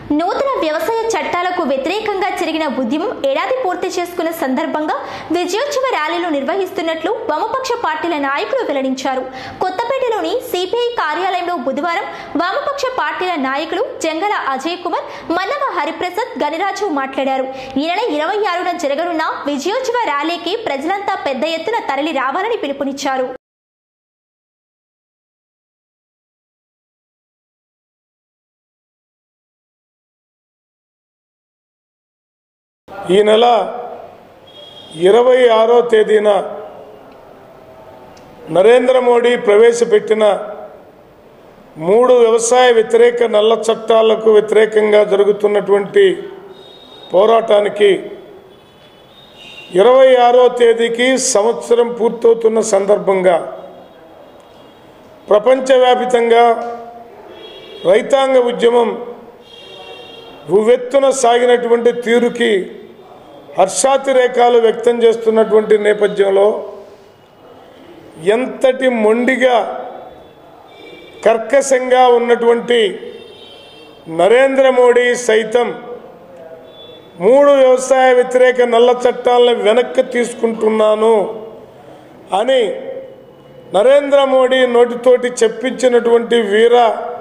నూతన వ్యవసాయ చట్టాలకు వ్యతిరేకంగా జరిగిన ఉద్యమం ఏడాది పూర్తి చేసుకున్న సందర్భంగా విజయోత్సవ ర్యాలీలు నిర్వహిస్తున్నట్లు వామపక్ష పార్టీల నాయకులు వెల్లడించారు కొత్తపేటలోని సిపిఐ కార్యాలయంలో బుధవారం వామపక్ష పార్టీల నాయకులు జంగల అజయ్ కుమార్ మన్నవ హరిప్రసాద్ గణరాజు మాట్లాడారు ఈ నెల ఇరవై ఆరున జరగనున్న విజయోత్సవ ర్యాలీకి ప్రజలంతా పెద్ద ఎత్తున తరలి రావాలని పిలుపునిచ్చారు ఈ నెల ఇరవై ఆరో తేదీన నరేంద్ర మోడీ ప్రవేశపెట్టిన మూడు వ్యవసాయ వ్యతిరేక నల్ల చట్టాలకు వ్యతిరేకంగా జరుగుతున్నటువంటి పోరాటానికి ఇరవై ఆరో తేదీకి సంవత్సరం పూర్తవుతున్న సందర్భంగా ప్రపంచవ్యాపితంగా రైతాంగ ఉద్యమం ఉవ్వెత్తున సాగినటువంటి తీరుకి హర్షాతిరేకాలు వ్యక్తం చేస్తున్నటువంటి నేపథ్యంలో ఎంతటి మొండిగా కర్కశంగా ఉన్నటువంటి నరేంద్ర మోడీ సైతం మూడు వ్యవసాయ వ్యతిరేక నల్ల చట్టాలను వెనక్కి తీసుకుంటున్నాను అని నరేంద్ర మోడీ నోటితోటి చెప్పించినటువంటి వీర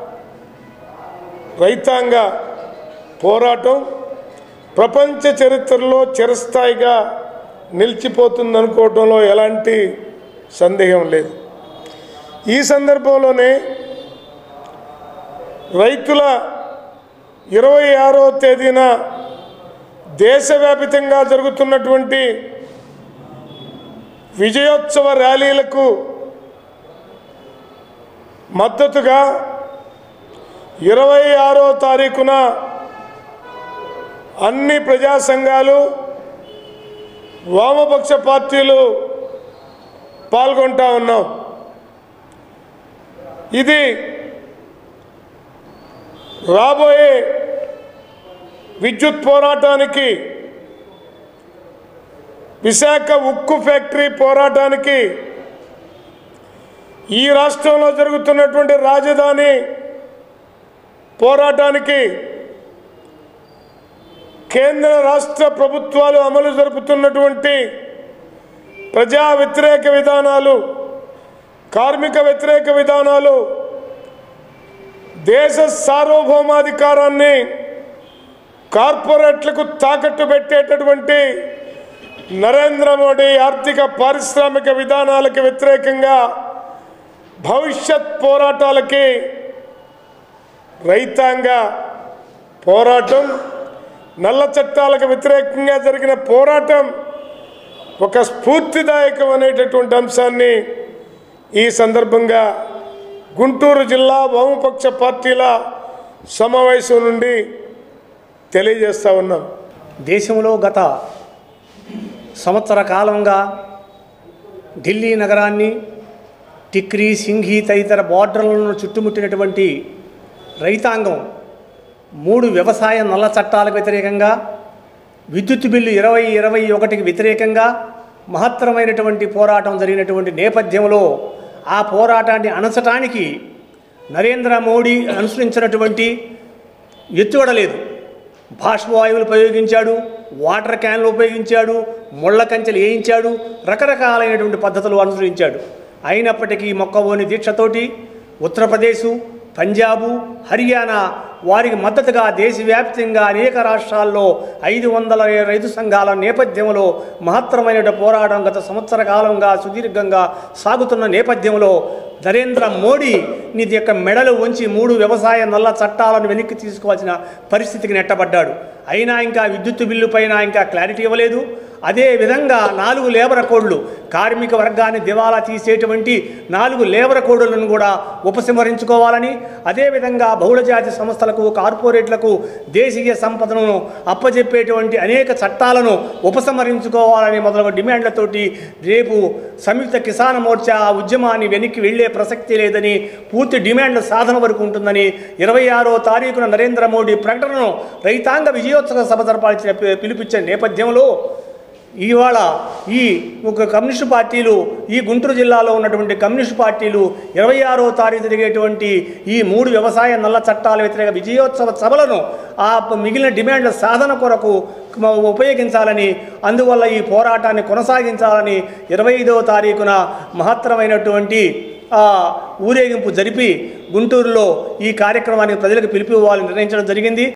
రైతాంగ పోరాటం ప్రపంచ చరిత్రలో చిరస్థాయిగా నిలిచిపోతుంది అనుకోవడంలో ఎలాంటి సందేహం లేదు ఈ సందర్భంలోనే రైతుల ఇరవై ఆరో తేదీన దేశవ్యాపితంగా జరుగుతున్నటువంటి విజయోత్సవ ర్యాలీలకు మద్దతుగా ఇరవై ఆరో తారీఖున అన్ని ప్రజా సంఘాలు వామపక్ష పార్టీలు పాల్గొంటా ఉన్నాం ఇది రాబోయే విద్యుత్ పోరాటానికి విశాఖ ఉక్కు ఫ్యాక్టరీ పోరాటానికి ఈ రాష్ట్రంలో జరుగుతున్నటువంటి రాజధాని పోరాటానికి కేంద్ర రాష్ట్ర ప్రభుత్వాలు అమలు జరుపుతున్నటువంటి ప్రజా వ్యతిరేక విధానాలు కార్మిక వ్యతిరేక విధానాలు దేశ సార్వభౌమాధికారాన్ని కార్పొరేట్లకు తాకట్టు పెట్టేటటువంటి నరేంద్ర మోడీ ఆర్థిక పారిశ్రామిక విధానాలకు వ్యతిరేకంగా భవిష్యత్ పోరాటాలకి రైతాంగ పోరాటం నల్ల చట్టాలకు వ్యతిరేకంగా జరిగిన పోరాటం ఒక స్ఫూర్తిదాయకం అనేటటువంటి అంశాన్ని ఈ సందర్భంగా గుంటూరు జిల్లా వామపక్ష పార్టీల సమావేశం నుండి తెలియజేస్తా ఉన్నాం దేశంలో గత సంవత్సర కాలంగా ఢిల్లీ నగరాన్ని టిక్రీ సింఘీ తదితర బార్డర్లను చుట్టుముట్టినటువంటి రైతాంగం మూడు వ్యవసాయ నల్ల చట్టాలకు వ్యతిరేకంగా విద్యుత్ బిల్లు ఇరవై ఇరవై ఒకటికి వ్యతిరేకంగా మహత్తరమైనటువంటి పోరాటం జరిగినటువంటి నేపథ్యంలో ఆ పోరాటాన్ని అణచటానికి నరేంద్ర మోడీ అనుసరించినటువంటి ఎత్తువడలేదు బాష్పవాయువులు ప్రయోగించాడు వాటర్ క్యాన్లు ఉపయోగించాడు ముళ్ళ కంచెలు వేయించాడు రకరకాలైనటువంటి పద్ధతులు అనుసరించాడు అయినప్పటికీ మొక్కవోని దీక్షతోటి ఉత్తరప్రదేశ్ పంజాబు హర్యానా వారికి మద్దతుగా దేశవ్యాప్తంగా అనేక రాష్ట్రాల్లో ఐదు వందల రైతు సంఘాల నేపథ్యంలో మహత్తరమైన పోరాటం గత సంవత్సర కాలంగా సుదీర్ఘంగా సాగుతున్న నేపథ్యంలో నరేంద్ర మోడీ నీ యొక్క మెడలు ఉంచి మూడు వ్యవసాయ నల్ల చట్టాలను వెనక్కి తీసుకోవాల్సిన పరిస్థితికి నెట్టబడ్డాడు అయినా ఇంకా విద్యుత్ బిల్లు పైన ఇంకా క్లారిటీ ఇవ్వలేదు అదే విధంగా నాలుగు లేబర్ కోడ్లు కార్మిక వర్గాన్ని దివాలా తీసేటువంటి నాలుగు లేబర్ కోడ్లను కూడా ఉపసంహరించుకోవాలని అదేవిధంగా బహుళజాతి సంస్థలకు కార్పొరేట్లకు దేశీయ సంపదను అప్పజెప్పేటువంటి అనేక చట్టాలను ఉపసంహరించుకోవాలని మొదలగు డిమాండ్లతోటి రేపు సంయుక్త కిసాన్ మోర్చా ఆ ఉద్యమాన్ని వెనక్కి వెళ్లే ప్రసక్తి లేదని పూర్తి డిమాండ్ల సాధన వరకు ఉంటుందని ఇరవై ఆరో తారీఖున నరేంద్ర మోడీ ప్రకటనను రైతాంగ విజయోత్సవ సభ జరపాల్సిన పిలుపిచ్చే నేపథ్యంలో ఇవాళ ఈ ఒక కమ్యూనిస్టు పార్టీలు ఈ గుంటూరు జిల్లాలో ఉన్నటువంటి కమ్యూనిస్టు పార్టీలు ఇరవై ఆరో తారీఖు జరిగేటువంటి ఈ మూడు వ్యవసాయ నల్ల చట్టాల వ్యతిరేక విజయోత్సవ సభలను ఆ ప- మిగిలిన డిమాండ్ల సాధన కొరకు మ- ఉపయోగించాలని అందువల్ల ఈ పోరాటాన్ని కొనసాగించాలని ఇరవై ఐదవ తారీఖున మహత్తరమైనటువంటి ఆ ఊరేగింపు జరిపి గుంటూరులో ఈ కార్యక్రమానికి ప్రజలకు పిలిపి ఇవ్వాలని నిర్ణయించడం జరిగింది